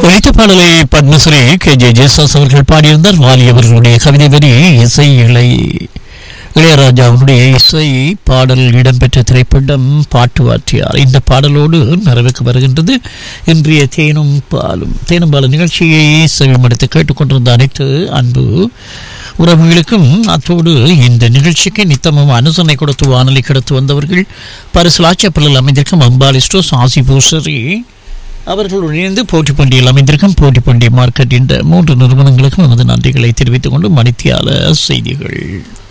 ஒலித்த பாடலை Padmashri K J ஜேசாஸ் அவர்கள் பாடியிருந்தார் வாலி அவர்களுடைய கவிதை வரி இசை இளை இளையராஜாவுடைய இசை பாடல் இடம்பெற்ற திரைப்படம் பாட்டு வாற்றியார் இந்த பாடலோடு நிறைவுக்கு வருகின்றது இன்றைய தேனும் பாலும் தேனும் பாலும் நிகழ்ச்சியை செவிமடுத்து கேட்டுக்கொண்டிருந்த அனைத்து அன்பு உறவுகளுக்கும் அத்தோடு இந்த நிகழ்ச்சிக்கு நித்தமும் அனுசரணை கொடுத்து வானொலி கடத்து வந்தவர்கள் பரிசலாச்சப்பலில் அமைந்திருக்கும் அம்பாலி ஸ்டோர்ஸ் ஆசி பூசரி அவர்களுடன் இணைந்து போட்டி பண்டிகையில் அமைந்திருக்கும் போட்டி பண்டிகை மார்க்கெட் என்ற மூன்று நிறுவனங்களுக்கும் நமது நன்றிகளை தெரிவித்துக் கொண்டு மணித்தியால செய்திகள்